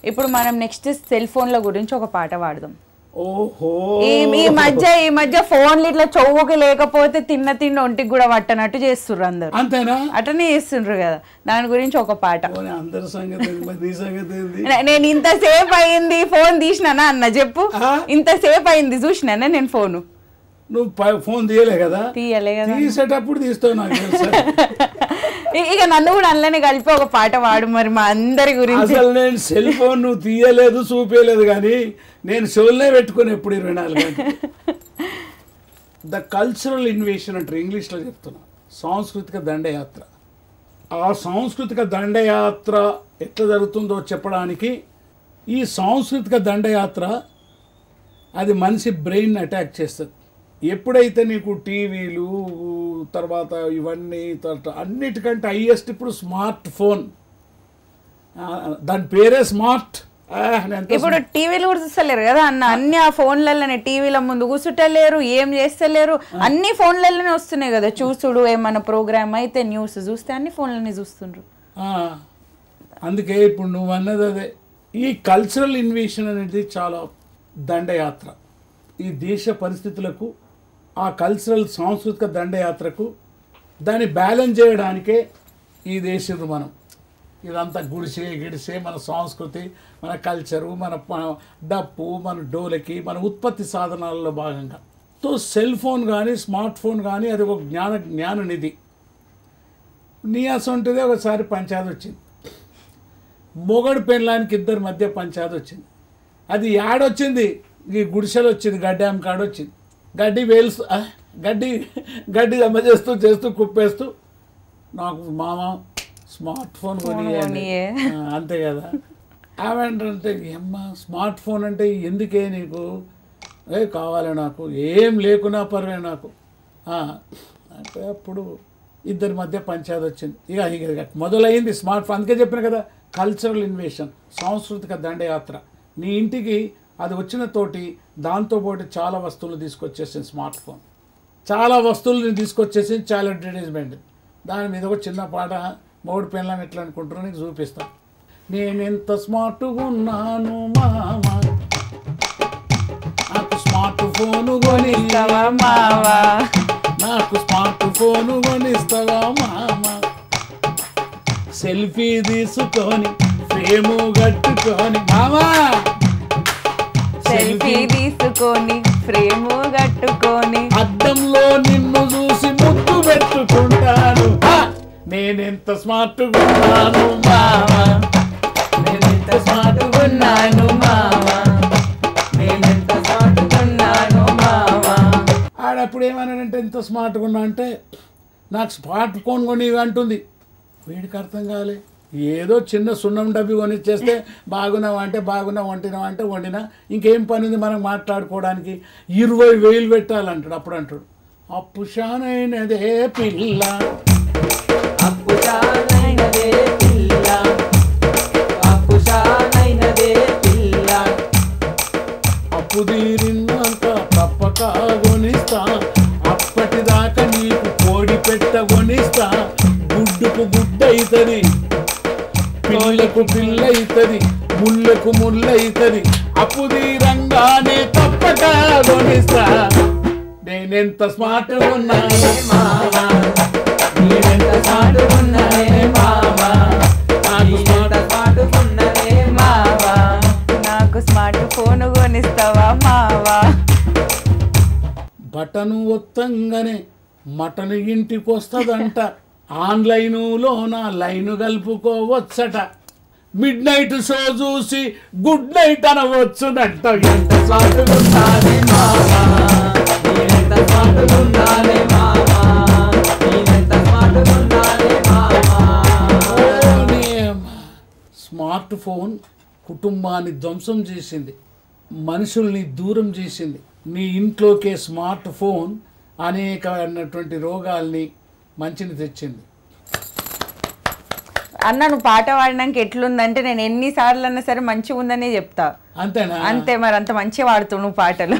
ఇప్పుడు మనం next cell ఫోన్ల గురించి ఒక పాట పాడదాం ఓహో ఈ ఈ మధ్య ఈ మధ్య ఫోన్లు ఇట్లా చౌవుకి లేకపోతే తిన్న తిన్న ఒంటికి కూడా పట్టనట్టు చేస్తుర్రు అందరు అంతేనా అట్లనే చేస్తుండ్రు కదా దాని గురించి ఒక పాట పోనీ అందరి సంగతి ఏంది, మరి నీ సంగతి ఏంది నే- నేను ఇంతసేపు అయింది ఫోన్ తీసినానా అన్న చెప్పు ఆ? ఇంతసేపు అయింది చూసినానా నేను ఫోను నువ్వు ప- ఫోన్ తీయలే కదా తీయలే కదా తీసేటప్పుడు తీస్తావు నాకు తెలుసా ఇ- ఇక నన్ను కూడా అందులోనే కలిపి ఒక పాట పాడు మరి మా అందరి గురించి అసలు నేను సెల్ ఫోన్ నువ్వు తీయలేదు చూపించలేదు కానీ నేను చెవులనే పెట్టుకుని ఎప్పుడు ఇరవై నాలుగు గంటలు ద కల్చరల్ ఇన్వేషన్ అంటారు ఇంగ్లీష్లో చెప్తున్నా సాంస్కృతిక దండయాత్ర ఆ సాంస్కృతిక దండయాత్ర ఎట్లా జరుగుతుందో చెప్పడానికి ఈ సాంస్కృతిక దండయాత్ర అది మనిషి బ్రెయిన్ అటాక్ చేస్తుంది ఎప్పుడైతే నీకు టీవీలు తర్వాత ఇవన్నీ తర్వాత అన్నిటికంటే హైయెస్ట్ ఇప్పుడు స్మార్ట్ ఫోన్ ఆ, దాని పేరే స్మార్ట్ ఆ, నేను ఎంత ఇప్పుడు టీవీలు కూడా చూస్తలేరు కదా అన్న అన్ని ఆ ఫోన్లలోనే టీవీల ముందు కూర్చుంటలేరు ఏం చేస్తలేరు అన్ని ఫోన్లలోనే వస్తున్నాయి కదా చూసుడు ఏమన్నా ప్రోగ్రామ్ అయితే న్యూస్ చూస్తే అన్ని ఫోన్లనే చూస్తుండ్రు ఆ, అందుకే ఇప్పుడు నువ్వు అన్నది అదే ఈ కల్చరల్ ఇన్వేషన్ అనేది చాలా దండయాత్ర ఈ దేశ పరిస్థితులకు ఆ కల్చరల్ సాంస్కృతిక దండయాత్రకు దాన్ని బ్యాలెన్స్ చేయడానికే ఈ దేశం మనం ఇదంతా గుడిసే గిడిసే మన సంస్కృతి మన కల్చరు మన ప- డప్పు మన డోలకి మన ఉత్పత్తి సాధనాలలో భాగంగా తో సెల్ ఫోన్ కానీ స్మార్ట్ ఫోన్ కానీ అది ఒక జ్ఞాన జ్ఞాన నిధి నీ అసొంటిదే ఒకసారి పంచాయతీ వచ్చింది మొగడు పెళ్ళానికి ఇద్దరి మధ్య పంచాయతీ వచ్చింది అది యాడొచ్చింది ఈ గుడిసెలు వచ్చింది గడ్డి ఆమె కాడ వచ్చింది గడ్డి వేలుస్తూ ఆ, గడ్డి గడ్డి జమ చేస్తూ చేస్తూ కుప్పేస్తూ నాకు మామ స్మార్ట్ ఫోన్ కొనియ్యండి. కొనియ్యే. ఆ, అంతే కదా ఆమె అంటే ఏమ్మా స్మార్ట్ ఫోన్ అంటే ఎందుకే నీకు ఏ కావాలి నాకు ఏం లేకున్నా పర్వే నాకు ఆ, అంటే అప్పుడు ఇద్దరి మధ్య పంచాయతీ వచ్చింది ఇక ఇక మొదలైంది స్మార్ట్ ఫోన్ అందుకే చెప్పిన కదా కల్చరల్ ఇన్వేషన్ సాంస్కృతిక దండయాత్ర నీ ఇంటికి అది వచ్చిన తోటి దాంతోపాటు చాలా వస్తువులు తీసుకొచ్చేసింది స్మార్ట్ ఫోన్ చాలా వస్తువులు తీసుకొచ్చేసి చాలా అడ్వర్టైజ్మెంట్ దాని మీద ఒక చిన్న పాట మూడు పెళ్ళం ఎట్లా అనుకుంటారో నీకు చూపిస్తాను నేను ఎంత స్మార్ట్గా ఉన్నాను మామ నాకు స్మార్ట్ ఫోన్ కొనిస్తావా మావా నాకు స్మార్ట్ ఫోన్ కొనిస్తావా మామ సెల్ఫీ తీసుకొని ఫ్రేము కట్టుకొని మామా సెల్ఫీ తీసుకొని ఫ్రేమ్ కట్టుకొని అద్దంలో నిన్ను చూసి ముద్దు పెట్టుకుంటాను హా! నేనెంత స్మార్ట్ ఉన్నాను మామా నేనెంత స్మార్ట్ ఉన్నాను మామా నేనెంత స్మార్ట్ ఉన్నాను మావా ఆడప్పుడు ఏమన్నాడంటే ఎంత స్మార్ట్గా ఉన్నా అంటే నాకు స్మార్ట్ ఫోన్ కొని అంటుంది వీడికి అర్థం కాలే ఏదో చిన్న సున్నం డబ్బి కొనిచ్చేస్తే బాగున్నావా అంటే బాగున్నావు వండినావా అంటే వండినా ఇంకేం పని ఉంది మనం మాట్లాడుకోవడానికి ఇరవై వేలు పెట్టాలంటాడు అప్పుడు అంటాడు అప్పు షానైనదే పిల్ల అప్పు చానైనదే పిల్ల అప్పు చానైనదే పిల్ల అప్పు తీరినాక తప్పక కొనిస్తా అప్పటిదాకా నీకు కోడి పెట్ట కొనిస్తా గుడ్డుకు గుడ్డ అవుతుంది పిల్లకు పిల్ల అవుతుంది ముళ్ళకు ముళ్ళ అవుతుంది అప్పు తీరంగానే తప్పక కొనిస్తా నేనెంత స్మార్ట్ ఉన్నాను మావా నీవెంత సాటుకున్నవే మావా నీవెంత సాటుకున్నవే మావా నాకు స్మార్ట్ ఫోన్ కొనిస్తావా మావా బటను ఒత్తంగానే మటన్ ఇంటికి వస్తుందంట ఆన్లైనులో నా లైన్ కలుపుకోవచ్చట మిడ్ నైట్ షో చూసి గుడ్ నైట్ అనవచ్చునంట ఎంత సాటుగున్నానే మావా. నీవెంత సాటుకున్నావే మావా నీవెంత సాటుకున్నావే మావా ఓ నీ అమ్మ. స్మార్ట్ ఫోన్ కుటుంబాన్ని ధ్వంసం చేసింది మనుషుల్ని దూరం చేసింది నీ ఇంట్లోకే స్మార్ట్ ఫోన్ అనేకమైనటువంటి రోగాల్ని మంచిని తెచ్చింది అన్న నువ్వు పాట పాడినాక ఎట్లుందంటే నేను ఎన్నిసార్లు అన్నా సరే మంచిగా ఉందనే చెప్తా అంతేనా అంతే మరి అంత మంచిగా పాడుతావు నువ్వు పాటలు